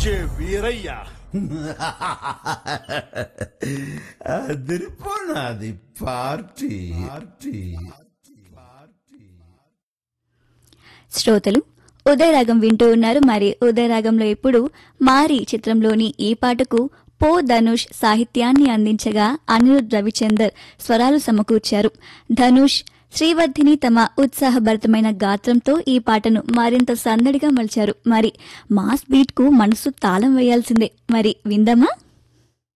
DJ Veerayya అదిరిపోనాది party party శ్రోతలు ఉదయరాగం వింటూ ఉన్నారు మరి ఉదయరాగంలో ఇప్పుడు మారి చిత్రంలోని ఈ పాటకు పో ధనుష్ సాహిత్యాన్ని అందించగా అనిరుద్ రవిచందర్ స్వరాలు సమకూర్చారు ధనుష్ శ్రీవర్ధిని తమ ఉత్సాహభరితమైన గాత్రంతో ఈ పాటను మరింత సందడిగా మలిచారు మరి మాస్ బీట్ కు మనసు తాళం వేయాల్సిందే మరి విందమా